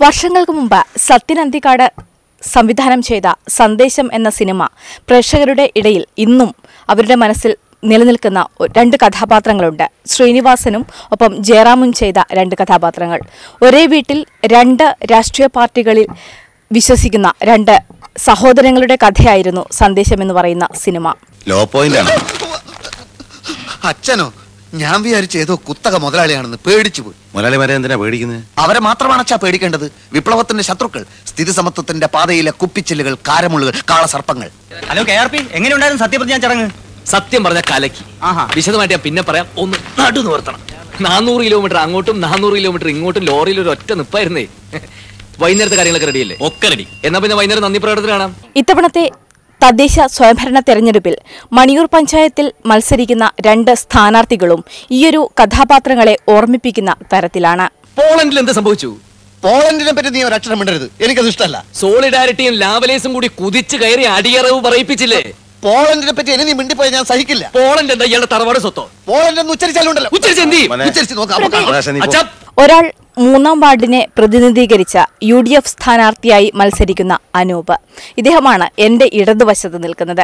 വർഷങ്ങൾക്ക് മുമ്പ് സത്യൻ അന്തിക്കാട് സംവിധാനം ചെയ്ത സന്ദേശം എന്ന സിനിമ പ്രേക്ഷകരുടെ ഇടയിൽ ഇന്നും അവരുടെ മനസ്സിൽ നിലനിൽക്കുന്ന ഒ- രണ്ട് കഥാപാത്രങ്ങളുണ്ട് ശ്രീനിവാസനും ഒപ്പം ജയറാമും ചെയ്ത രണ്ട് കഥാപാത്രങ്ങൾ ഒരേ വീട്ടിൽ രണ്ട് രാഷ്ട്രീയ പാർട്ടികളിൽ വിശ്വസിക്കുന്ന രണ്ട് സഹോദരങ്ങളുടെ കഥയായിരുന്നു സന്ദേശം എന്ന് പറയുന്ന സിനിമ ലോ പോയിന്റ് ആണ് അച്ഛനോ ഞാൻ വിചാരിച്ചു ഏതോ കുത്തക മുതലാളിയാണെന്ന് പേടിച്ചു പോയി മുതലാളിമാരെ എന്തിനാ പേടിക്കുന്നത് അവരെ മാത്രമാണ് അച്ഛാ പേടിക്കേണ്ടത് വിപ്ലവത്തിന്റെ ശത്രുക്കൾ സ്ഥിതി സമത്വത്തിന്റെ പാതയിലെ കുപ്പിച്ചില്ലുകൾ കാരമുള്ളുകൾ കാളസർപ്പങ്ങൾ ഹലോ കെ ആർ പി എങ്ങനെയുണ്ടായിരുന്നു സത്യപ്രതിജ്ഞ ചടങ്ങ് സത്യം പറഞ്ഞ കലക്കി ആഹാ. വിശദമായിട്ട് ഞാൻ പിന്നെ പറയാം ഒന്ന് നടു നിവർത്തണം നാനൂറ് കിലോമീറ്റർ അങ്ങോട്ടും നാനൂറ് കിലോമീറ്റർ ഇങ്ങോട്ടും ലോറിയിൽ ഒരു ഒറ്റ നിപ്പായിരുന്നേ വൈകുന്നേരത്തെ കാര്യങ്ങളൊക്കെ റെഡിയല്ലേ ഒക്കെ റെഡി എന്നാ പിന്നെ വൈകുന്നേരം നന്ദി പ്രകടനത്തിന് കാണാം ഇത്തവണത്തെ തദ്ദേശ സ്വയംഭരണ തെരഞ്ഞെടുപ്പിൽ മണിയൂർ പഞ്ചായത്തിൽ മത്സരിക്കുന്ന രണ്ട് സ്ഥാനാർത്ഥികളും ഈയൊരു കഥാപാത്രങ്ങളെ ഓർമ്മിപ്പിക്കുന്ന തരത്തിലാണ് പോളണ്ടിൽ എന്ത് സംഭവിച്ചു പോളണ്ടിനെ പറ്റി നീ ഒരു അക്ഷരം മിണ്ടരുത് എനിക്കത് ഇഷ്ടമല്ല സോളിഡാരിറ്റിയും ലാവലേസും കൂടി കുതിച്ചു കയറി അടിയറവ് പറയിപ്പിച്ചില്ലേ പോളണ്ടിനെ പറ്റി ഇനി നീ മിണ്ടിപ്പോയി ഞാൻ സഹിക്കില്ല പോളണ്ട് എന്താ ഇയാളുടെ തറവാട് സ്വത്തോ പോളണ്ട് എന്ന് ഉച്ചരിച്ചാലുണ്ടല്ലോ ഉച്ചരിച്ച് എന്ത് ചെയ്യും? മോനെ. ഉച്ചരിച്ച് നോക്കാം അപ്പൊ കാണാം. പ്രകാശൻ, നീ പോ. അച്ഛാ ഒരാൾ മൂന്നാം വാർഡിനെ പ്രതിനിധീകരിച്ച യു ഡി എഫ് സ്ഥാനാർത്ഥിയായി മത്സരിക്കുന്ന അനൂപ് ഇദ്ദേഹമാണ് എന്റെ ഇടതുവശത്ത് നിൽക്കുന്നത്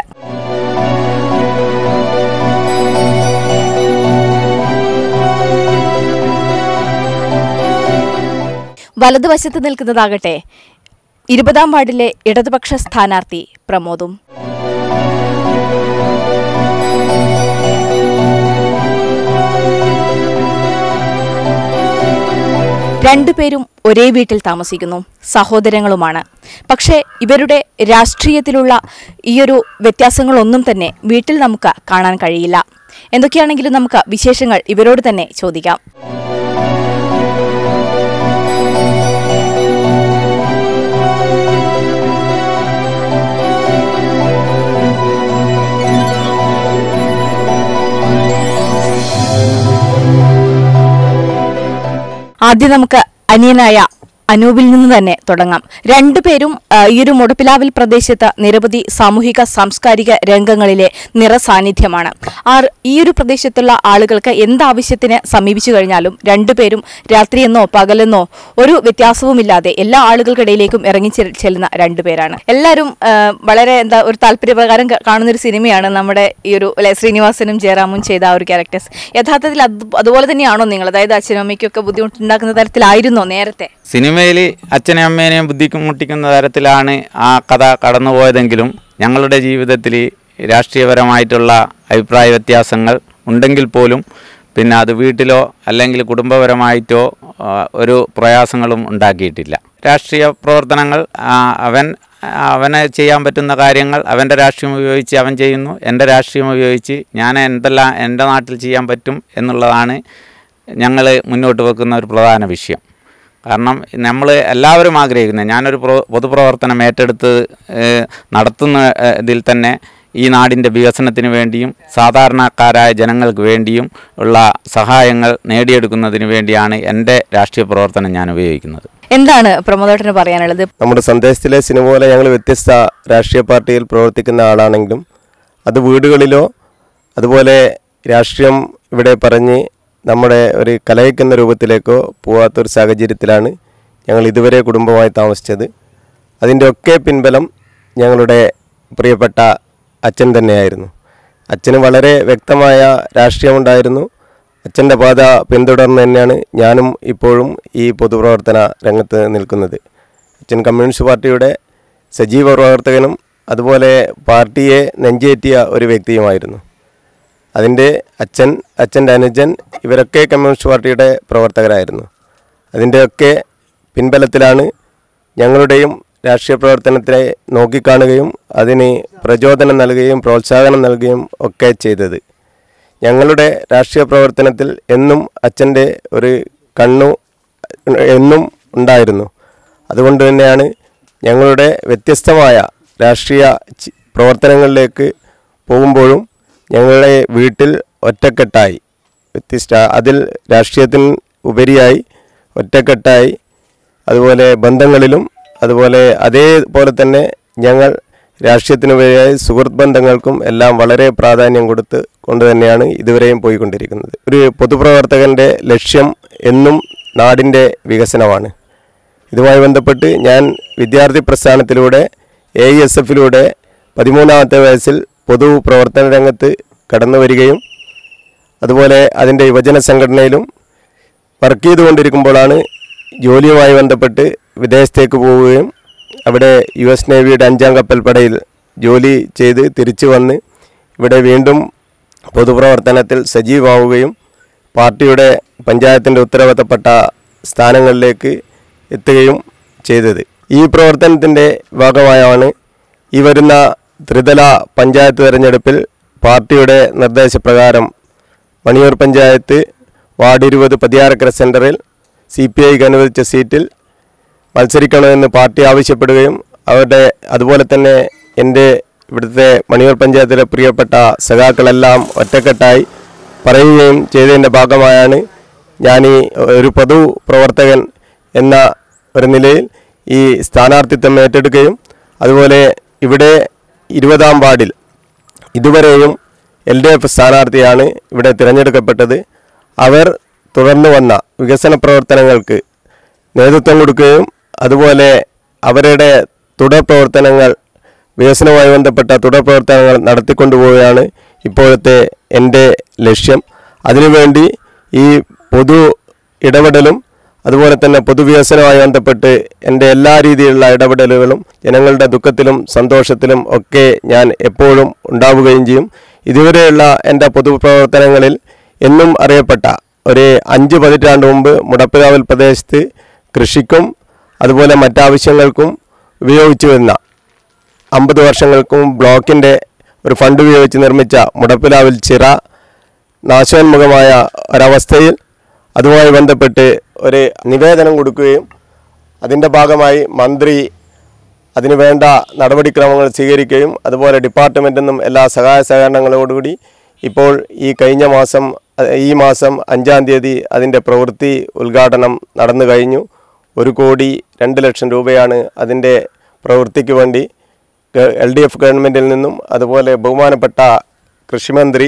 വലതുവശത്ത് നിൽക്കുന്നതാകട്ടെ ഇരുപതാം വാർഡിലെ ഇടതുപക്ഷ സ്ഥാനാർത്ഥി പ്രമോദും രണ്ടുപേരും ഒരേ വീട്ടിൽ താമസിക്കുന്നു സഹോദരങ്ങളുമാണ് പക്ഷേ ഇവരുടെ രാഷ്ട്രീയത്തിലുള്ള ഈയൊരു വ്യത്യാസങ്ങളൊന്നും തന്നെ വീട്ടിൽ നമുക്ക് കാണാൻ കഴിയില്ല എന്തൊക്കെയാണെങ്കിലും നമുക്ക് വിശേഷങ്ങൾ ഇവരോട് തന്നെ ചോദിക്കാം ആദ്യം നമുക്ക് അനിയനായ അനൂപിൽ നിന്ന് തന്നെ തുടങ്ങാം രണ്ടുപേരും ആ, ഈ ഒരു മുടപ്പിലാവിൽ പ്രദേശത്ത് നിരവധി സാമൂഹിക സാംസ്കാരിക രംഗങ്ങളിലെ നിറസാന്നിധ്യമാണ് ആ ഈ ഒരു പ്രദേശത്തുള്ള ആളുകൾക്ക് എന്താവശ്യത്തിന് സമീപിച്ചു കഴിഞ്ഞാലും രണ്ടുപേരും രാത്രിയെന്നോ പകലെന്നോ ഒരു വ്യത്യാസവുമില്ലാതെ എല്ലാ ആളുകൾക്കിടയിലേക്കും ഇറങ്ങി ചെ- ചെല്ലുന്ന രണ്ടുപേരാണ് എല്ലാവരും ആ, വളരെ എന്താ ഒരു താല്പര്യപ്രകാരം ക- കാണുന്ന ഒരു സിനിമയാണ് നമ്മുടെ ഈ ഒരു അല്ലെ ശ്രീനിവാസനും ജയറാമും ചെയ്ത ആ ഒരു ക്യാരക്ടേഴ്സ് യഥാർത്ഥത്തിൽ അത് അതുപോലെ തന്നെയാണോ നിങ്ങൾ അതായത് അച്ഛനും അമ്മയ്ക്കൊക്കെ ബുദ്ധിമുട്ടുണ്ടാക്കുന്ന തരത്തിലായിരുന്നോ നേരത്തെ സിനിമയിൽ അച്ഛനെയും അമ്മേനെയും ബുദ്ധിമുട്ടിക്കുന്ന തരത്തിലാണ് ആ കഥ കടന്നുപോയതെങ്കിലും ഞങ്ങളുടെ ജീവിതത്തിൽ രാഷ്ട്രീയപരമായിട്ടുള്ള അഭിപ്രായ വ്യത്യാസങ്ങൾ ഉണ്ടെങ്കിൽ പോലും പിന്നെ അത് വീട്ടിലോ അല്ലെങ്കിൽ കുടുംബപരമായിട്ടോ ആ, ഒരു പ്രയാസങ്ങളും ഉണ്ടാക്കിയിട്ടില്ല രാഷ്ട്രീയ പ്രവർത്തനങ്ങൾ ആ, അവൻ അവന് ചെയ്യാൻ പറ്റുന്ന കാര്യങ്ങൾ അവൻ്റെ രാഷ്ട്രീയം ഉപയോഗിച്ച് അവൻ ചെയ്യുന്നു എൻ്റെ രാഷ്ട്രീയം ഉപയോഗിച്ച് ഞാൻ എന്തെല്ലാം എൻ്റെ നാട്ടിൽ ചെയ്യാൻ പറ്റും എന്നുള്ളതാണ് ഞങ്ങൾ മുന്നോട്ട് വെക്കുന്ന ഒരു പ്രധാന വിഷയം കാരണം നമ്മൾ എല്ലാവരും ആഗ്രഹിക്കുന്നത് ഞാനൊരു പ്രോ പൊതുപ്രവർത്തനം ഏറ്റെടുത്ത് ഏഹ്, നടത്തുന്ന ഏഹ്, ഇതിൽ തന്നെ ഈ നാടിൻ്റെ വികസനത്തിന് വേണ്ടിയും സാധാരണക്കാരായ ജനങ്ങൾക്ക് വേണ്ടിയും ഉള്ള സഹായങ്ങൾ നേടിയെടുക്കുന്നതിന് വേണ്ടിയാണ് എൻ്റെ രാഷ്ട്രീയ പ്രവർത്തനം ഞാൻ ഉപയോഗിക്കുന്നത് എന്താണ് പ്രമോദോട്ടന് പറയാനുള്ളത് നമ്മുടെ സന്ദേശത്തിലെ സിനിമ പോലെ ഞങ്ങൾ വ്യത്യസ്ത രാഷ്ട്രീയ പാർട്ടിയിൽ പ്രവർത്തിക്കുന്ന ആളാണെങ്കിലും അത് വീടുകളിലോ അതുപോലെ രാഷ്ട്രീയം ഇവിടെ പറഞ്ഞ് നമ്മുടെ ഒരു കലഹിക്കുന്ന രൂപത്തിലേക്കോ പോവാത്തൊരു സാഹചര്യത്തിലാണ് ഞങ്ങൾ ഇതുവരെ കുടുംബമായി താമസിച്ചത് അതിൻ്റെ ഒക്കെ പിൻബലം ഞങ്ങളുടെ പ്രിയപ്പെട്ട അച്ഛൻ തന്നെയായിരുന്നു അച്ഛന് വളരെ വ്യക്തമായ രാഷ്ട്രീയമുണ്ടായിരുന്നു അച്ഛൻ്റെ പാത പിന്തുടർന്ന് തന്നെയാണ് ഞാനും ഇപ്പോഴും ഈ പൊതുപ്രവർത്തന രംഗത്ത് നിൽക്കുന്നത് അച്ഛൻ കമ്മ്യൂണിസ്റ്റ് പാർട്ടിയുടെ സജീവ പ്രവർത്തകനും അതുപോലെ പാർട്ടിയെ നെഞ്ചേറ്റിയ ഒരു വ്യക്തിയുമായിരുന്നു അതിൻ്റെ അച്ഛൻ അച്ഛൻ്റെ അനുജൻ ഇവരൊക്കെ കമ്മ്യൂണിസ്റ്റ് പാർട്ടിയുടെ പ്രവർത്തകരായിരുന്നു അതിൻ്റെയൊക്കെ പിൻബലത്തിലാണ് ഞങ്ങളുടെയും രാഷ്ട്രീയ പ്രവർത്തനത്തെ നോക്കിക്കാണുകയും അതിന് പ്രചോദനം നൽകുകയും പ്രോത്സാഹനം നൽകുകയും ഒക്കെ ചെയ്തത് ഞങ്ങളുടെ രാഷ്ട്രീയ പ്രവർത്തനത്തിൽ എന്നും അച്ഛൻ്റെ ഒരു കണ്ണു എന്നും ഉണ്ടായിരുന്നു അതുകൊണ്ട് തന്നെയാണ് ഞങ്ങളുടെ വ്യത്യസ്തമായ രാഷ്ട്രീയ ചി- പ്രവർത്തനങ്ങളിലേക്ക് പോകുമ്പോഴും ഞങ്ങളെ വീട്ടിൽ ഒറ്റക്കെട്ടായി വ്യത്യസ്ത അതിൽ രാഷ്ട്രീയത്തിന് ഉപരിയായി ഒറ്റക്കെട്ടായി അതുപോലെ ബന്ധങ്ങളിലും അതുപോലെ അതേപോലെ തന്നെ ഞങ്ങൾ രാഷ്ട്രീയത്തിനുപരിയായി സുഹൃത്ത് ബന്ധങ്ങൾക്കും എല്ലാം വളരെ പ്രാധാന്യം കൊടുത്ത് കൊണ്ട് തന്നെയാണ് ഇതുവരെയും പോയിക്കൊണ്ടിരിക്കുന്നത് ഒരു പൊതുപ്രവർത്തകൻ്റെ ലക്ഷ്യം എന്നും നാടിൻ്റെ വികസനമാണ് ഇതുമായി ബന്ധപ്പെട്ട് ഞാൻ വിദ്യാർത്ഥി പ്രസ്ഥാനത്തിലൂടെ എ ഇ എസ് എഫിലൂടെ പതിമൂന്നാമത്തെ വയസ്സിൽ പൊതു പ്രവർത്തന രംഗത്ത് കടന്നു വരികയും അതുപോലെ അതിൻ്റെ യുവജന സംഘടനയിലും വർക്ക് ചെയ്തുകൊണ്ടിരിക്കുമ്പോഴാണ് ജോലിയുമായി ബന്ധപ്പെട്ട് വിദേശത്തേക്ക് പോവുകയും അവിടെ യു എസ് നേവിയുടെ അഞ്ചാം കപ്പൽപ്പടയിൽ ജോലി ചെയ്ത് തിരിച്ചു വന്ന് ഇവിടെ വീണ്ടും പൊതുപ്രവർത്തനത്തിൽ സജീവമാവുകയും പാർട്ടിയുടെ പഞ്ചായത്തിൻ്റെ ഉത്തരവാദപ്പെട്ട സ്ഥാനങ്ങളിലേക്ക് എത്തുകയും ചെയ്തത് ഈ പ്രവർത്തനത്തിൻ്റെ ഭാഗമായാണ് ഈ വരുന്ന ത്രിതല പഞ്ചായത്ത് തെരഞ്ഞെടുപ്പിൽ പാർട്ടിയുടെ നിർദ്ദേശപ്രകാരം മണിയൂർ പഞ്ചായത്ത് വാർഡ് ഇരുപത് പതിയാരക്കര സെൻറ്ററിൽ സി പി ഐക്ക് അനുവദിച്ച സീറ്റിൽ മത്സരിക്കണമെന്ന് പാർട്ടി ആവശ്യപ്പെടുകയും അവരുടെ അതുപോലെ തന്നെ എൻ്റെ ഇവിടുത്തെ മണിയൂർ പഞ്ചായത്തിലെ പ്രിയപ്പെട്ട സഖാക്കളെല്ലാം ഒറ്റക്കെട്ടായി പറയുകയും ചെയ്തതിൻ്റെ ഭാഗമായാണ് ഞാൻ ഈ ഒരു പൊതു പ്രവർത്തകൻ എന്ന ഒരു നിലയിൽ ഈ സ്ഥാനാർത്ഥിത്വം ഏറ്റെടുക്കുകയും അതുപോലെ ഇവിടെ ഇരുപതാം വാർഡിൽ ഇതുവരെയും എൽ ഡി എഫ് സ്ഥാനാർത്ഥിയാണ് ഇവിടെ തിരഞ്ഞെടുക്കപ്പെട്ടത് അവർ തുടർന്നു വന്ന വികസന പ്രവർത്തനങ്ങൾക്ക് നേതൃത്വം കൊടുക്കുകയും അതുപോലെ അവരുടെ തുടർ പ്രവർത്തനങ്ങൾ വികസനവുമായി ബന്ധപ്പെട്ട തുടർ പ്രവർത്തനങ്ങൾ നടത്തിക്കൊണ്ടുപോവുകയാണ് ഇപ്പോഴത്തെ എൻ്റെ ലക്ഷ്യം അതിനുവേണ്ടി ഈ പൊതു ഇടപെടലും അതുപോലെ തന്നെ പൊതുവികസനവുമായി ബന്ധപ്പെട്ട് എൻ്റെ എല്ലാ രീതിയിലുള്ള ഇടപെടലുകളും ജനങ്ങളുടെ ദുഃഖത്തിലും സന്തോഷത്തിലും ഒക്കെ ഞാൻ എപ്പോഴും ഉണ്ടാവുകയും ചെയ്യും ഇതുവരെയുള്ള എൻ്റെ പൊതുപ്രവർത്തനങ്ങളിൽ എന്നും അറിയപ്പെട്ട ഒരു അഞ്ച് പതിറ്റാണ്ട് മുമ്പ് മുടപ്പിലാവൽ പ്രദേശത്ത് കൃഷിക്കും അതുപോലെ മറ്റാവശ്യങ്ങൾക്കും ഉപയോഗിച്ചു വരുന്ന അമ്പത് വർഷങ്ങൾക്കും ബ്ലോക്കിൻ്റെ ഒരു ഫണ്ട് ഉപയോഗിച്ച് നിർമ്മിച്ച മുടപ്പിലാവിൽ ചിറ നാശോന്മുഖമായ ഒരവസ്ഥയിൽ അതുമായി ബന്ധപ്പെട്ട് ഒരു നിവേദനം കൊടുക്കുകയും അതിൻ്റെ ഭാഗമായി മന്ത്രി അതിനു വേണ്ട നടപടിക്രമങ്ങൾ സ്വീകരിക്കുകയും അതുപോലെ ഡിപ്പാർട്ട്മെൻറ്റിൽ നിന്നും എല്ലാ സഹായ സഹകരണങ്ങളോടുകൂടി ഇപ്പോൾ ഈ കഴിഞ്ഞ മാസം അഹ് ഈ മാസം അഞ്ചാം തീയതി അതിൻ്റെ പ്രവൃത്തി ഉദ്ഘാടനം നടന്നു കഴിഞ്ഞു ഒരു കോടി രണ്ട് ലക്ഷം രൂപയാണ് അതിൻ്റെ പ്രവൃത്തിക്ക് വേണ്ടി എൽ ഡി എഫ് ഗവൺമെൻറ്റിൽ നിന്നും അതുപോലെ ബഹുമാനപ്പെട്ട കൃഷിമന്ത്രി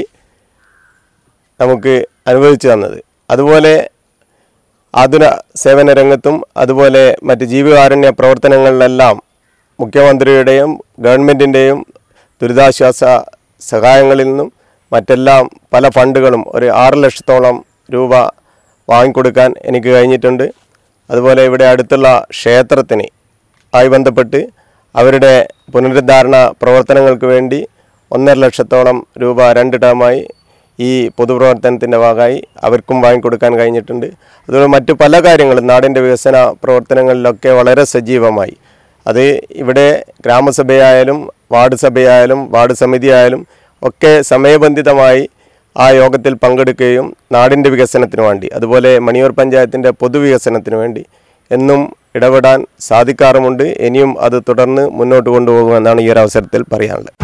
നമുക്ക് അനുവദിച്ചു തന്നത് അതുപോലെ ആതുര സേവന രംഗത്തും അതുപോലെ മറ്റ് ജീവകാരുണ്യ പ്രവർത്തനങ്ങളിലെല്ലാം മുഖ്യമന്ത്രിയുടെയും ഗവൺമെൻറ്റിൻ്റെയും ദുരിതാശ്വാസ സഹായങ്ങളിൽ നിന്നും മറ്റെല്ലാം പല ഫണ്ടുകളും ഒരു ആറ് ലക്ഷത്തോളം രൂപ വാങ്ങിക്കൊടുക്കാൻ എനിക്ക് കഴിഞ്ഞിട്ടുണ്ട് അതുപോലെ ഇവിടെ അടുത്തുള്ള ക്ഷേത്രത്തിന് ആയി ബന്ധപ്പെട്ട് അവരുടെ പുനരുദ്ധാരണ പ്രവർത്തനങ്ങൾക്ക് വേണ്ടി ഒന്നര ലക്ഷത്തോളം രൂപ രണ്ട് ടേമായി ഈ പൊതുപ്രവർത്തനത്തിൻ്റെ ഭാഗമായി അവർക്കും വാങ്ങിക്കൊടുക്കാൻ കഴിഞ്ഞിട്ടുണ്ട് അതുപോലെ മറ്റു പല കാര്യങ്ങളും നാടിൻ്റെ വികസന പ്രവർത്തനങ്ങളിലൊക്കെ വളരെ സജീവമായി അത് ഇവിടെ ഗ്രാമസഭയായാലും വാർഡ് സഭയായാലും വാർഡ് സമിതി ആയാലും ഒക്കെ സമയബന്ധിതമായി ആ യോഗത്തിൽ പങ്കെടുക്കുകയും നാടിൻ്റെ വികസനത്തിന് വേണ്ടി അതുപോലെ മണിയൂർ പഞ്ചായത്തിൻ്റെ പൊതുവികസനത്തിന് വേണ്ടി എന്നും ഇടപെടാൻ സാധിക്കാറുമുണ്ട് ഇനിയും അത് തുടർന്ന് മുന്നോട്ട് കൊണ്ടുപോകുമെന്നാണ് ഈ ഒരു അവസരത്തിൽ പറയാനുള്ളത്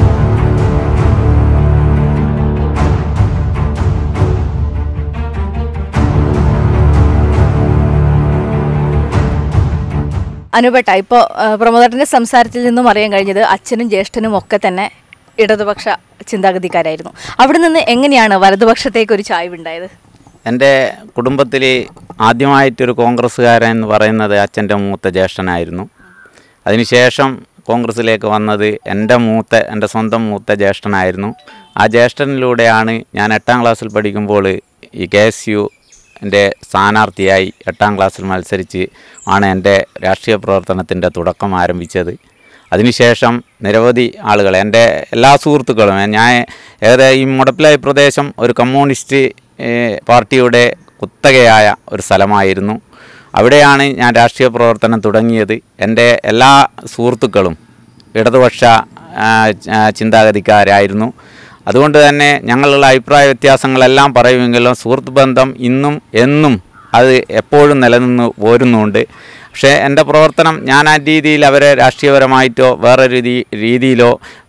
അനുപേട്ട ഇപ്പോൾ പ്രമോദറിന്റെ സംസാരത്തിൽ നിന്നും അറിയാൻ കഴിഞ്ഞത് അച്ഛനും ജ്യേഷ്ഠനും ഒക്കെ തന്നെ ഇടതുപക്ഷ ചിന്താഗതിക്കാരായിരുന്നു അവിടെ നിന്ന് എങ്ങനെയാണ് വലതുപക്ഷത്തേക്ക് ഒരു ചായ്വുണ്ടായത് എൻ്റെ കുടുംബത്തിൽ ആദ്യമായിട്ടൊരു കോൺഗ്രസ്സുകാരൻ എന്ന് പറയുന്നത് അച്ഛൻ്റെ മൂത്ത ജ്യേഷ്ഠനായിരുന്നു അതിനുശേഷം കോൺഗ്രസ്സിലേക്ക് വന്നത് എൻ്റെ മൂത്ത എൻ്റെ സ്വന്തം മൂത്ത ജ്യേഷ്ഠനായിരുന്നു ആ ജ്യേഷ്ഠനിലൂടെയാണ് ഞാൻ എട്ടാം ക്ലാസ്സിൽ പഠിക്കുമ്പോൾ ഈ കെ എസ് യു എൻ്റെ സ്ഥാനാർത്ഥിയായി എട്ടാം ക്ലാസ്സിൽ മത്സരിച്ച് ആണ് എൻ്റെ രാഷ്ട്രീയ പ്രവർത്തനത്തിൻ്റെ തുടക്കം ആരംഭിച്ചത് അതിനുശേഷം നിരവധി ആളുകൾ എൻ്റെ എല്ലാ സുഹൃത്തുക്കളും ഞാൻ ഏറെ ഈ മുടപ്പിലായി പ്രദേശം ഒരു കമ്മ്യൂണിസ്റ്റ് ഏഹ്, പാർട്ടിയുടെ കുത്തകയായ ഒരു സ്ഥലമായിരുന്നു അവിടെയാണ് ഞാൻ രാഷ്ട്രീയ പ്രവർത്തനം തുടങ്ങിയത് എൻ്റെ എല്ലാ സുഹൃത്തുക്കളും ഇടതുപക്ഷ ആ, ആ, ചിന്താഗതിക്കാരായിരുന്നു അതുകൊണ്ട് തന്നെ ഞങ്ങളുള്ള അഭിപ്രായ വ്യത്യാസങ്ങളെല്ലാം പറയുമെങ്കിലും സുഹൃത്ത് ബന്ധം ഇന്നും എന്നും അത് എപ്പോഴും നിലനിന്ന് പോരുന്നുണ്ട് പക്ഷേ എൻ്റെ പ്രവർത്തനം ഞാൻ ആ രീതിയിൽ അവരെ രാഷ്ട്രീയപരമായിട്ടോ വേറെ രീതി രീതിയിലോ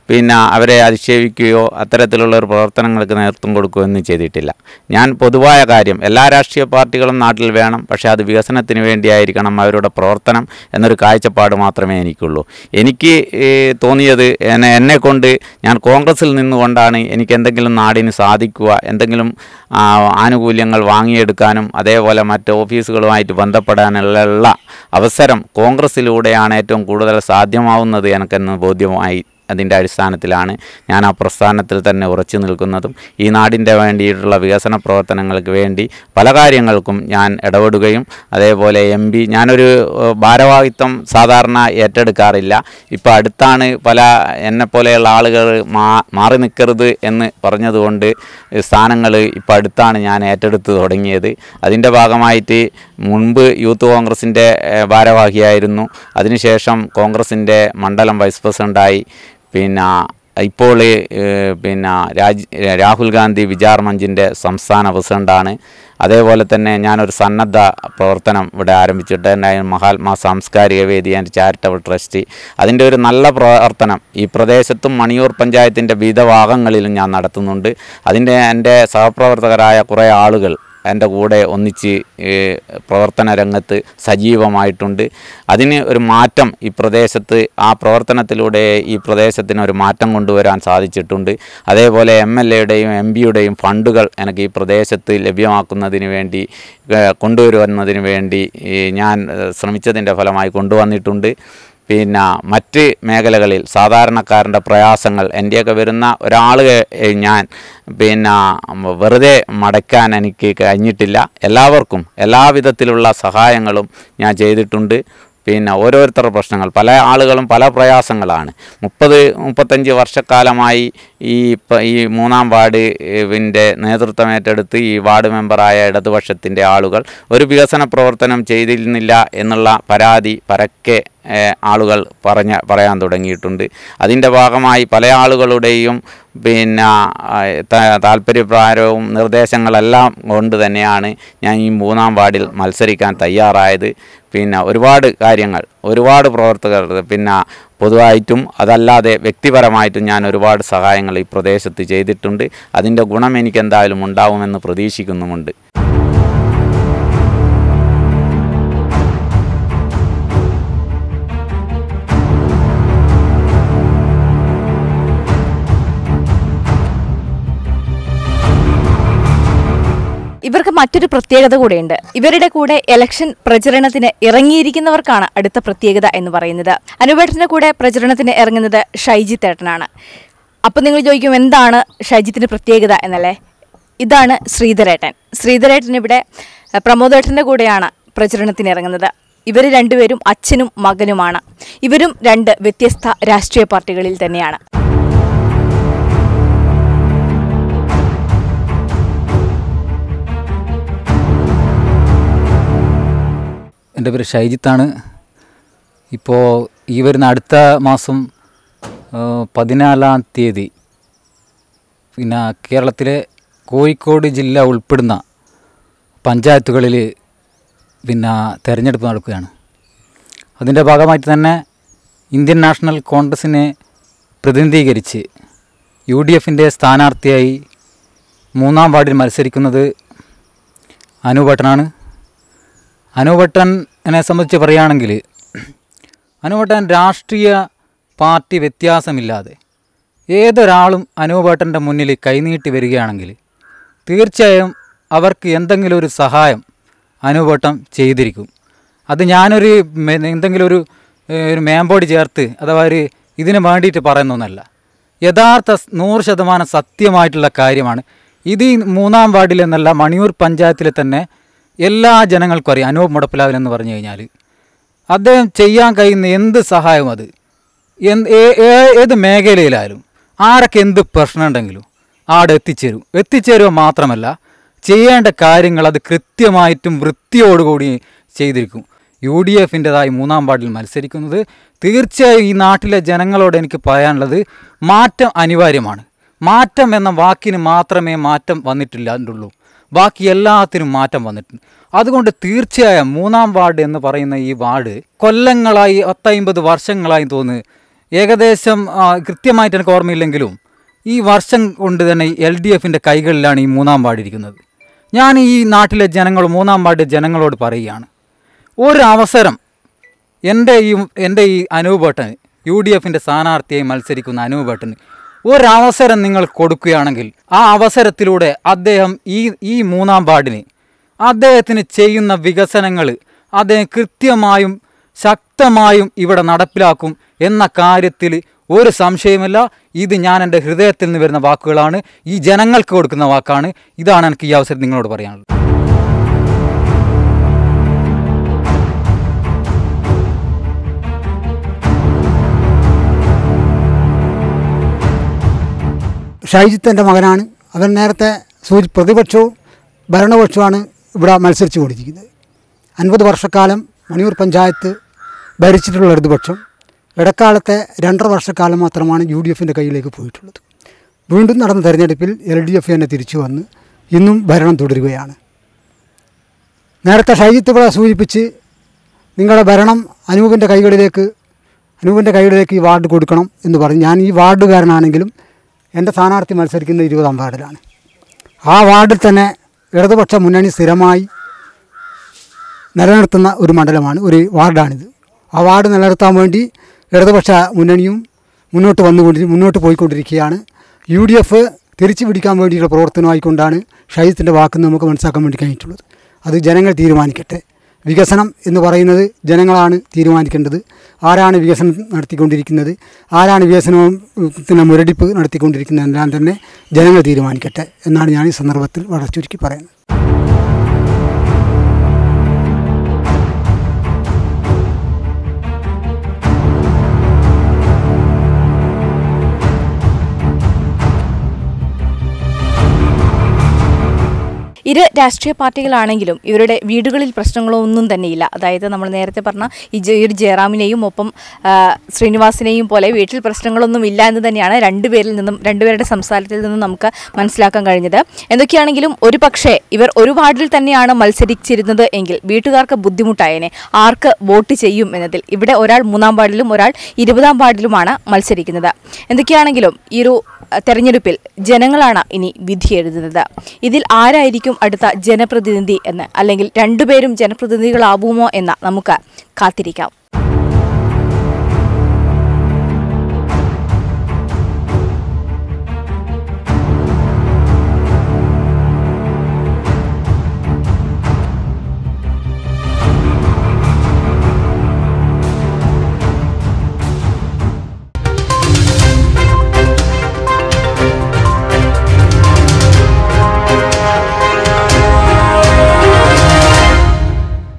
പിന്നെ അവരെ അധിക്ഷേപിക്കുകയോ അത്തരത്തിലുള്ള ഒരു പ്രവർത്തനങ്ങൾക്ക് നേതൃത്വം കൊടുക്കുകയോ ഒന്നും ചെയ്തിട്ടില്ല ഞാൻ പൊതുവായ കാര്യം എല്ലാ രാഷ്ട്രീയ പാർട്ടികളും നാട്ടിൽ വേണം പക്ഷേ അത് വികസനത്തിന് വേണ്ടിയായിരിക്കണം അവരുടെ പ്രവർത്തനം എന്നൊരു കാഴ്ചപ്പാട് മാത്രമേ എനിക്കുള്ളൂ എനിക്ക് ഏ, തോന്നിയത് എന്നെ എന്നെ കൊണ്ട് ഞാൻ കോൺഗ്രസിൽ നിന്നുകൊണ്ടാണ് എനിക്ക് എന്തെങ്കിലും നാടിന് സാധിക്കുക എന്തെങ്കിലും ആ, ആനുകൂല്യങ്ങൾ വാങ്ങിയെടുക്കാനും അതേപോലെ മറ്റ് ഓഫീസുകളുമായിട്ട് ബന്ധപ്പെടാനുള്ള അവസരം കോൺഗ്രസ്സിലൂടെയാണ് ഏറ്റവും കൂടുതൽ സാധ്യമാവുന്നത് എനിക്കെന്ന് ബോധ്യമായി അതിൻ്റെ അടിസ്ഥാനത്തിലാണ് ഞാൻ ആ പ്രസ്ഥാനത്തിൽ തന്നെ ഉറച്ചു നിൽക്കുന്നതും ഈ നാടിൻ്റെ വേണ്ടിയിട്ടുള്ള വികസന പ്രവർത്തനങ്ങൾക്ക് വേണ്ടി പല കാര്യങ്ങൾക്കും ഞാൻ ഇടപെടുകയും അതേപോലെ എം പി ഞാനൊരു ഏഹ്, ഭാരവാഹിത്വം സാധാരണ ഏറ്റെടുക്കാറില്ല ഇപ്പോൾ അടുത്താണ് പല എന്നെപ്പോലെയുള്ള ആളുകൾ മാ മാറി നിൽക്കരുത് എന്ന് പറഞ്ഞതുകൊണ്ട് സ്ഥാനങ്ങൾ ഇപ്പോൾ അടുത്താണ് ഞാൻ ഏറ്റെടുത്ത് തുടങ്ങിയത് അതിൻ്റെ ഭാഗമായിട്ട് മുൻപ് യൂത്ത് കോൺഗ്രസിൻ്റെ ഏഹ്, ഭാരവാഹിയായിരുന്നു അതിനുശേഷം കോൺഗ്രസിൻ്റെ മണ്ഡലം വൈസ് പ്രസിഡൻ്റായി പിന്നെ ഇപ്പോൾ ഏഹ്, പിന്നെ രാജ് രാഹുൽ ഗാന്ധി വിചാർ മഞ്ചിൻ്റെ സംസ്ഥാന പ്രസിഡൻ്റാണ് അതേപോലെ തന്നെ ഞാനൊരു സന്നദ്ധ പ്രവർത്തനം ഇവിടെ ആരംഭിച്ചിട്ട് ഉണ്ടായിരുന്നു മഹാത്മാ സാംസ്കാരിക വേദി ആൻഡ് ചാരിറ്റബിൾ ട്രസ്റ്റ് അതിൻ്റെ ഒരു നല്ല പ്രവർത്തനം ഈ പ്രദേശത്തും മണിയൂർ പഞ്ചായത്തിൻ്റെ വിവിധ ഭാഗങ്ങളിലും ഞാൻ നടത്തുന്നുണ്ട് അതിൻ്റെ എൻ്റെ സഹപ്രവർത്തകരായ കുറേ ആളുകൾ എൻ്റെ കൂടെ ഒന്നിച്ച് ഏഹ്, പ്രവർത്തന രംഗത്ത് സജീവമായിട്ടുണ്ട് അതിന് ഒരു മാറ്റം ഈ പ്രദേശത്ത് ആ പ്രവർത്തനത്തിലൂടെ ഈ പ്രദേശത്തിന് ഒരു മാറ്റം കൊണ്ടുവരാൻ സാധിച്ചിട്ടുണ്ട് അതേപോലെ എം എൽ എയുടെയും എം പിയുടെയും ഫണ്ടുകൾ എനിക്ക് ഈ പ്രദേശത്ത് ലഭ്യമാക്കുന്നതിന് വേണ്ടി ഏഹ്, കൊണ്ടുവരുന്നതിന് വേണ്ടി ഈ ഞാൻ ഏഹ്, ശ്രമിച്ചതിൻ്റെ ഫലമായി കൊണ്ടുവന്നിട്ടുണ്ട് പിന്നെ മറ്റ് മേഖലകളിൽ സാധാരണക്കാരൻ്റെ പ്രയാസങ്ങൾ എൻ്റെയൊക്കെ വരുന്ന ഒരാൾ ഞാൻ പിന്നെ വെറുതെ മടക്കാൻ എനിക്ക് കഴിഞ്ഞിട്ടില്ല എല്ലാവർക്കും എല്ലാവിധത്തിലുള്ള സഹായങ്ങളും ഞാൻ ചെയ്തിട്ടുണ്ട് പിന്നെ ഓരോരുത്തരുടെ പ്രശ്നങ്ങൾ പല ആളുകളും പല പ്രയാസങ്ങളാണ് മുപ്പത് മുപ്പത്തഞ്ച് വർഷക്കാലമായി ഈ പ- ഈ മൂന്നാം വാർഡ് വിൻ്റെ നേതൃത്വം ഏറ്റെടുത്ത് ഈ വാർഡ് മെമ്പറായ ഇടതുപക്ഷത്തിൻ്റെ ആളുകൾ ഒരു വികസന പ്രവർത്തനം ചെയ്തിരുന്നില്ല എന്നുള്ള പരാതി പരക്കെ ഏഹ്, ആളുകൾ പറഞ്ഞ പറയാൻ തുടങ്ങിയിട്ടുണ്ട് അതിൻ്റെ ഭാഗമായി പല ആളുകളുടെയും പിന്നെ ആ, ത- താല്പര്യപ്രകാരവും നിർദ്ദേശങ്ങളെല്ലാം കൊണ്ട് തന്നെയാണ് ഞാൻ ഈ മൂന്നാം വാർഡിൽ മത്സരിക്കാൻ തയ്യാറായത് പിന്നെ ഒരുപാട് കാര്യങ്ങൾ ഒരുപാട് പ്രവർത്തകർ പിന്നെ പൊതുവായിട്ടും അതല്ലാതെ വ്യക്തിപരമായിട്ടും ഞാൻ ഒരുപാട് സഹായങ്ങൾ ഈ പ്രദേശത്ത് ചെയ്തിട്ടുണ്ട് അതിൻ്റെ ഗുണം എനിക്ക് എന്തായാലും ഉണ്ടാവുമെന്ന് പ്രതീക്ഷിക്കുന്നുമുണ്ട് ഇവർക്ക് മറ്റൊരു പ്രത്യേകത കൂടെയുണ്ട് ഇവരുടെ കൂടെ ഇലക്ഷൻ പ്രചരണത്തിന് ഇറങ്ങിയിരിക്കുന്നവർക്കാണ് അടുത്ത പ്രത്യേകത എന്ന് പറയുന്നത് അനുപേട്ടന്റെ കൂടെ പ്രചരണത്തിന് ഇറങ്ങുന്നത് ഷൈജി തേട്ടനാണ് അപ്പൊ നിങ്ങൾ ചോദിക്കും എന്താണ് ഷൈജിത്തിന്റെ പ്രത്യേകത എന്നല്ലേ ഇതാണ് ശ്രീധരേട്ടൻ ശ്രീധരേട്ടൻ ഇവിടെ അഹ്, പ്രമോദേട്ടന്റെ കൂടെയാണ് പ്രചരണത്തിന് ഇറങ്ങുന്നത് ഇവർ രണ്ടുപേരും അച്ഛനും മകനുമാണ് ഇവരും രണ്ട് വ്യത്യസ്ത രാഷ്ട്രീയ പാർട്ടികളിൽ തന്നെയാണ് എൻ്റെ പേര് ഷൈജിത്താണ് ഇപ്പോൾ ഈ വരുന്ന അടുത്ത മാസം ആ, പതിനാലാം തീയതി പിന്നെ കേരളത്തിലെ കോഴിക്കോട് ജില്ല ഉൾപ്പെടുന്ന പഞ്ചായത്തുകളിൽ പിന്നെ തെരഞ്ഞെടുപ്പ് നടക്കുകയാണ് അതിൻ്റെ ഭാഗമായിട്ട് തന്നെ ഇന്ത്യൻ നാഷണൽ കോൺഗ്രസിനെ പ്രതിനിധീകരിച്ച് യു ഡി എഫിൻ്റെ സ്ഥാനാർത്ഥിയായി മൂന്നാം വാർഡിൽ മത്സരിക്കുന്നത് അനുപേട്ടനാണ് അനുവട്ടനെ സംബന്ധിച്ച് പറയുകയാണെങ്കിൽ അനുവട്ടൻ രാഷ്ട്രീയ പാർട്ടി വ്യത്യാസമില്ലാതെ ഏതൊരാളും അനുവേട്ടൻ്റെ മുന്നിൽ കൈനീട്ടി വരികയാണെങ്കിൽ തീർച്ചയായും അവർക്ക് എന്തെങ്കിലും ഒരു സഹായം അനുവേട്ടം ചെയ്തിരിക്കും അത് ഞാനൊരു മെ- എന്തെങ്കിലും ഒരു ഏഹ്, ഒരു മേമ്പോടി ചേർത്ത് അഥവാ ഒരു ഇതിന് വേണ്ടിയിട്ട് പറയുന്നൊന്നല്ല യഥാർത്ഥ സ് നൂറ് ശതമാനം സത്യമായിട്ടുള്ള കാര്യമാണ് ഇത് ഈ മൂന്നാം വാർഡിൽ എന്നല്ല മണിയൂർ പഞ്ചായത്തിലെ തന്നെ എല്ലാ ജനങ്ങൾക്കും അറിയാം അനൂപ് മുടപ്പിലാവിൽ എന്ന് പറഞ്ഞു കഴിഞ്ഞാൽ അദ്ദേഹം ചെയ്യാൻ കഴിയുന്ന എന്ത് സഹായവും അത് എന്ത് ഏ- ഏ- ഏത് മേഖലയിലായാലും ആരൊക്കെ എന്ത് പ്രശ്നമുണ്ടെങ്കിലും ആടെ എത്തിച്ചേരും എത്തിച്ചേരുക മാത്രമല്ല ചെയ്യേണ്ട കാര്യങ്ങൾ അത് കൃത്യമായിട്ടും വൃത്തിയോടുകൂടി ചെയ്തിരിക്കും യു ഡി എഫിൻ്റെതായി മൂന്നാം വാർഡിൽ മത്സരിക്കുന്നത് തീർച്ചയായും ഈ നാട്ടിലെ ജനങ്ങളോട് എനിക്ക് പറയാനുള്ളത് മാറ്റം അനിവാര്യമാണ് മാറ്റം എന്ന വാക്കിന് മാത്രമേ മാറ്റം വന്നിട്ടില്ലാണ്ടുള്ളൂ ബാക്കി എല്ലാത്തിനും മാറ്റം വന്നിട്ടുണ്ട് അതുകൊണ്ട് തീർച്ചയായും മൂന്നാം വാർഡ് എന്ന് പറയുന്ന ഈ വാർഡ് കൊല്ലങ്ങളായി പത്തൈമ്പത് വർഷങ്ങളായി തോന്നുന്നു ഏകദേശം ആ, കൃത്യമായിട്ട് എനിക്ക് ഓർമ്മയില്ലെങ്കിലും ഈ വർഷം കൊണ്ട് തന്നെ എൽ ഡി എഫിൻ്റെ കൈകളിലാണ് ഈ മൂന്നാം വാർഡിരിക്കുന്നത് ഞാൻ ഈ നാട്ടിലെ ജനങ്ങൾ മൂന്നാം വാർഡ് ജനങ്ങളോട് പറയുകയാണ് ഒരു അവസരം എൻ്റെ ഈ എൻ്റെ ഈ അനൂപേട്ടന് യു ഡി എഫിൻ്റെ സ്ഥാനാർത്ഥിയായി മത്സരിക്കുന്ന അനൂപേട്ടന് ഒരവസരം നിങ്ങൾ കൊടുക്കുകയാണെങ്കിൽ ആ അവസരത്തിലൂടെ അദ്ദേഹം ഈ ഈ മൂന്നാം വാർഡിന് അദ്ദേഹത്തിന് ചെയ്യുന്ന വികസനങ്ങൾ അദ്ദേഹം കൃത്യമായും ശക്തമായും ഇവിടെ നടപ്പിലാക്കും എന്ന കാര്യത്തിൽ ഒരു സംശയമില്ല ഇത് ഞാൻ എൻ്റെ ഹൃദയത്തിൽ നിന്ന് വരുന്ന വാക്കുകളാണ് ഈ ജനങ്ങൾക്ക് കൊടുക്കുന്ന വാക്കാണ് ഇതാണ് എനിക്ക് ഈ അവസരം നിങ്ങളോട് പറയാനുള്ളത് ഷൈജിത്ത് എൻ്റെ മകനാണ് അവൻ നേരത്തെ സൂചി പ്രതിപക്ഷവും ഭരണപക്ഷവുമാണ് ഇവിടെ മത്സരിച്ചു കൊണ്ടിരിക്കുന്നത് അൻപത് വർഷക്കാലം മണിയൂർ പഞ്ചായത്ത് ഭരിച്ചിട്ടുള്ള ഇടതുപക്ഷം ഇടക്കാലത്തെ രണ്ടര വർഷക്കാലം മാത്രമാണ് യു ഡി എഫിൻ്റെ കയ്യിലേക്ക് പോയിട്ടുള്ളത് വീണ്ടും നടന്ന തെരഞ്ഞെടുപ്പിൽ എൽ ഡി എഫ് തന്നെ തിരിച്ചു വന്ന് ഇന്നും ഭരണം തുടരുകയാണ് നേരത്തെ ഷൈജിത്ത് ഇവിടെ സൂചിപ്പിച്ച് നിങ്ങളുടെ ഭരണം അനൂപിൻ്റെ കൈകളിലേക്ക് അനൂപിൻ്റെ കൈകളിലേക്ക് ഈ വാർഡ് കൊടുക്കണം എന്ന് പറഞ്ഞു ഞാൻ ഈ വാർഡുകാരനാണെങ്കിലും എൻ്റെ സ്ഥാനാർത്ഥി മത്സരിക്കുന്ന ഇരുപതാം വാർഡിലാണ് ആ വാർഡിൽ തന്നെ ഇടതുപക്ഷ മുന്നണി സ്ഥിരമായി നിലനിർത്തുന്ന ഒരു മണ്ഡലമാണ് ഒരു വാർഡാണിത് ആ വാർഡ് നിലനിർത്താൻ വേണ്ടി ഇടതുപക്ഷ മുന്നണിയും മുന്നോട്ട് വന്നുകൊണ്ടി മുന്നോട്ട് പോയിക്കൊണ്ടിരിക്കുകയാണ് യു ഡി എഫ് തിരിച്ചു പിടിക്കാൻ വേണ്ടിയുള്ള പ്രവർത്തനമായിക്കൊണ്ടാണ് ഷഹീദത്തിൻ്റെ വാക്ക് നമുക്ക് മനസ്സിലാക്കാൻ വേണ്ടി കഴിഞ്ഞിട്ടുള്ളത് അത് ജനങ്ങൾ തീരുമാനിക്കട്ടെ വികസനം എന്ന് പറയുന്നത് ജനങ്ങളാണ് തീരുമാനിക്കേണ്ടത് ആരാണ് വികസനം നടത്തിക്കൊണ്ടിരിക്കുന്നത് ആരാണ് വികസനത്തിന് മുരടിപ്പ് നടത്തിക്കൊണ്ടിരിക്കുന്നത് എല്ലാം തന്നെ ജനങ്ങൾ തീരുമാനിക്കട്ടെ എന്നാണ് ഞാൻ ഈ സന്ദർഭത്തിൽ വളരെ ചുരുക്കി പറയുന്നത് ഇരു രാഷ്ട്രീയ പാർട്ടികളാണെങ്കിലും ഇവരുടെ വീടുകളിൽ പ്രശ്നങ്ങളൊന്നും തന്നെയില്ല അതായത് നമ്മൾ നേരത്തെ പറഞ്ഞ ഈ ജെ- ഈ ഒരു ജയറാമിനെയും ഒപ്പം ആ, ശ്രീനിവാസിനെയും പോലെ വീട്ടിൽ പ്രശ്നങ്ങളൊന്നും ഇല്ല എന്ന് തന്നെയാണ് രണ്ടുപേരിൽ നിന്നും രണ്ടുപേരുടെ സംസാരത്തിൽ നിന്നും നമുക്ക് മനസ്സിലാക്കാൻ കഴിഞ്ഞത് എന്തൊക്കെയാണെങ്കിലും ഒരു പക്ഷേ ഇവർ ഒരു വാർഡിൽ തന്നെയാണ് മത്സരിച്ചിരുന്നത് എങ്കിൽ വീട്ടുകാർക്ക് ബുദ്ധിമുട്ടായേനെ ആർക്ക് വോട്ട് ചെയ്യും എന്നതിൽ ഇവിടെ ഒരാൾ മൂന്നാം വാർഡിലും ഒരാൾ ഇരുപതാം വാർഡിലുമാണ് മത്സരിക്കുന്നത് എന്തൊക്കെയാണെങ്കിലും ഈ ഒരു അഹ്, തെരഞ്ഞെടുപ്പിൽ ജനങ്ങളാണ് ഇനി വിധി എഴുതുന്നത് ഇതിൽ ആരായിരിക്കും അടുത്ത ജനപ്രതിനിധി എന്ന് അല്ലെങ്കിൽ രണ്ടുപേരും ജനപ്രതിനിധികളാവുമോ എന്ന് നമുക്ക് കാത്തിരിക്കാം